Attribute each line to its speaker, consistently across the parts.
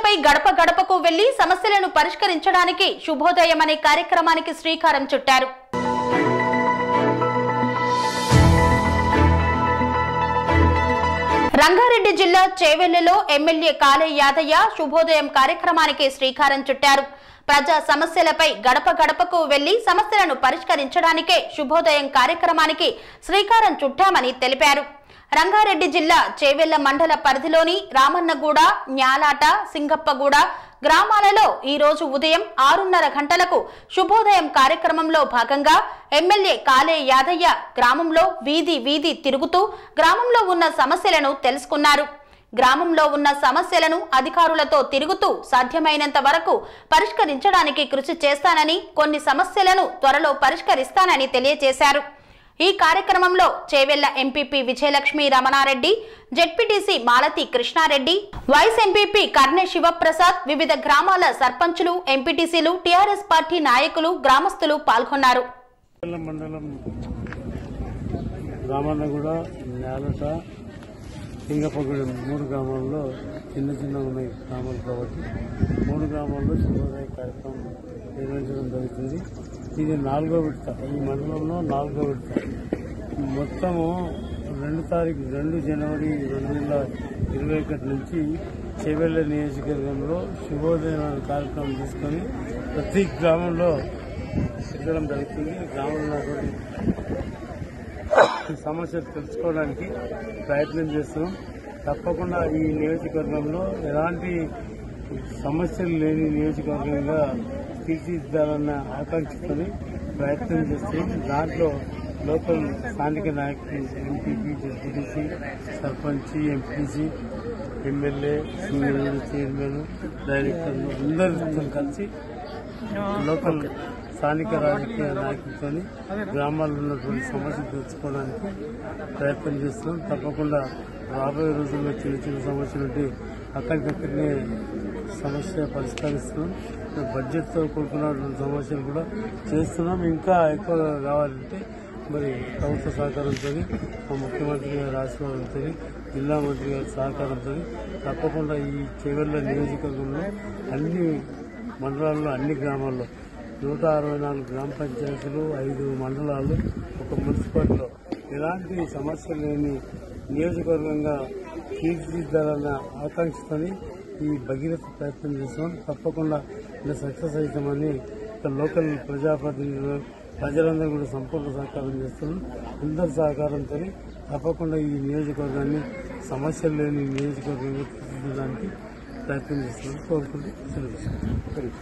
Speaker 1: సమస్యలపై గడప గడపకు వెళ్లి సమస్యలను పరిష్కరించడానికి శుభోదయం అనే కార్యక్రమానికి శ్రీకారం చుట్టారు రంగారెడ్డి జిల్లా చేవెళ్లలో ఎమ్మెల్యే కాలే యాదయ్య శుభోదయం కార్యక్రమానికి శ్రీకారం చుట్టారు ప్రజా సమస్యలపై గడప గడపకు వెళ్లి సమస్యలను పరిష్కరించడానికే శుభోదయం కార్యక్రమానికి శ్రీకారం చుట్టామని తెలిపారు రంగారెడ్డి జిల్లా చేవెళ్ల మండల పరిధిలోని రామన్నగూడ న్యాలాట సింగప్పగూడ గ్రామాలలో ఈ రోజు ఉదయం ఆరున్నర గంటలకు శుభోదయం కార్యక్రమంలో భాగంగా ఎమ్మెల్యే కాలే యాదయ్య గ్రామంలో వీధి వీధి తిరుగుతూ గ్రామంలో ఉన్న సమస్యలను తెలుసుకున్నారు గ్రామంలో ఉన్న సమస్యలను అధికారులతో తిరుగుతూ సాధ్యమైనంత వరకు పరిష్కరించడానికి కృషి చేస్తానని కొన్ని సమస్యలను త్వరలో పరిష్కరిస్తానని తెలియజేశారు ఈ కార్యక్రమంలో Chevella MPP Vijayalakshmi Ramana Reddy ZPTC Malathi Krishna Reddy vice MPP Karne Shivaprasad వివిధ గ్రామాల సర్పంచులు ఎంపీటీసీలు టీఆర్ఎస్ పార్టీ నాయకులు గ్రామస్తులు పాల్గొన్నారు
Speaker 2: మండలం మండలం రామన్నగూడ నేలట సింగపగూడెం మూడు గ్రామాల్లో చిన్న చిన్న ఉన్నాయి గ్రామాలు కాబట్టి మూడు గ్రామాల్లో శుభోదయ కార్యక్రమం నిర్వహించడం జరుగుతుంది ఇది నాలుగో విడత ఈ మండలంలో నాలుగో విడత మొత్తము రెండు తారీఖు రెండు జనవరి రెండు వేల ఇరవై ఒకటి నుంచి చెవెళ్ళ నియోజకవర్గంలో శుభోదయం అనే కార్యక్రమం తీసుకొని ప్రతి గ్రామంలో తిరగడం జరుగుతుంది గ్రామంలో ఉన్నటువంటి సమస్యలు తెలుసుకోవడానికి ప్రయత్నం చేస్తున్నాం తప్పకుండా ఈ నియోజకవర్గంలో ఎలాంటి సమస్యలు లేని నియోజకవర్గంగా తీర్చిదిద్దాలన్న ఆకాంక్షతోని ప్రయత్నం చేస్తున్నాం దాంట్లో లోకల్ స్థానిక నాయకులు MPP ZPTC sarpanch MPC MLA single chairman డైరెక్టర్లు అందరితో కలిసి లోకల్ స్థానిక రాజకీయ నాయకులతో గ్రామాల్లో ఉన్నటువంటి సమస్యలు తెలుసుకోవడానికి ప్రయత్నం చేస్తున్నాం తప్పకుండా రాబోయే రోజుల్లో చిన్న చిన్న సమస్యలు ఉంటే అక్కడికక్కడనే సమస్య పరిష్కరిస్తున్నాం బడ్జెట్తో కూడుకున్నటువంటి సమస్యలు కూడా చేస్తున్నాం ఇంకా ఎక్కువ కావాలంటే మరి ప్రభుత్వ సహకారంతో మా ముఖ్యమంత్రి గారి ఆశీర్వాదంతో జిల్లా మంత్రి గారి సహకారంతో తప్పకుండా ఈ చేవెళ్ల నియోజకవర్గంలో అన్ని మండలాల్లో అన్ని గ్రామాల్లో నూట అరవై నాలుగు గ్రామ పంచాయతీలు ఐదు మండలాలు ఒక మున్సిపాలిటీలో ఎలాంటి సమస్య లేని నియోజకవర్గంగా తీర్చిదిద్దాలన్న ఆకాంక్షతోని ఈ భగీరథ ప్రయత్నం చేస్తున్నాం తప్పకుండా ఇలా సక్సెస్ అవుతామని ఇక్కడ లోకల్ ప్రజాప్రతినిధులు ప్రజలందరూ కూడా సంపూర్ణ సహకారం చేస్తున్నాం అందరి సహకారంతో తప్పకుండా ఈ నియోజకవర్గాన్ని సమస్యలు లేని నియోజకవర్గంగా తీర్చిదిద్దడానికి ప్రయత్నం చేస్తున్నాం కోరుకుంటూ సెలవు తీసుకుంటాం.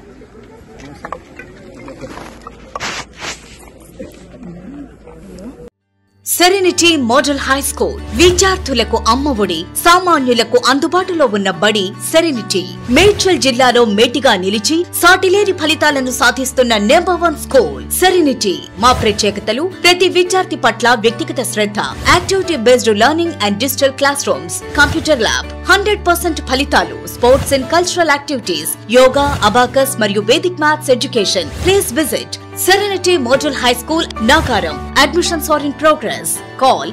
Speaker 3: సెరెనిటీ మోడల్ హై స్కూల్ విద్యార్థులకు అమ్మఒడి సామాన్యులకు అందుబాటులో ఉన్న బడి సెరెనిటీ మేడ్చల్ జిల్లాలో మేటిగా నిలిచి సాటిలేని ఫలితాలను సాధిస్తున్న నెంబర్ వన్ స్కూల్ సెరెనిటీ మా ప్రత్యేకతలు ప్రతి విద్యార్థి పట్ల వ్యక్తిగత శ్రద్ధ activity based learning and digital class rooms computer lab hundred percent ఫలితాలు sports and cultural activities yoga abacus మరియు vedic maths education please visit Serenity Model High School, Nagaram. Admissions are in progress. Call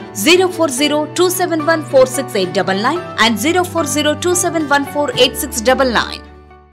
Speaker 3: 040 and 040 271 8699.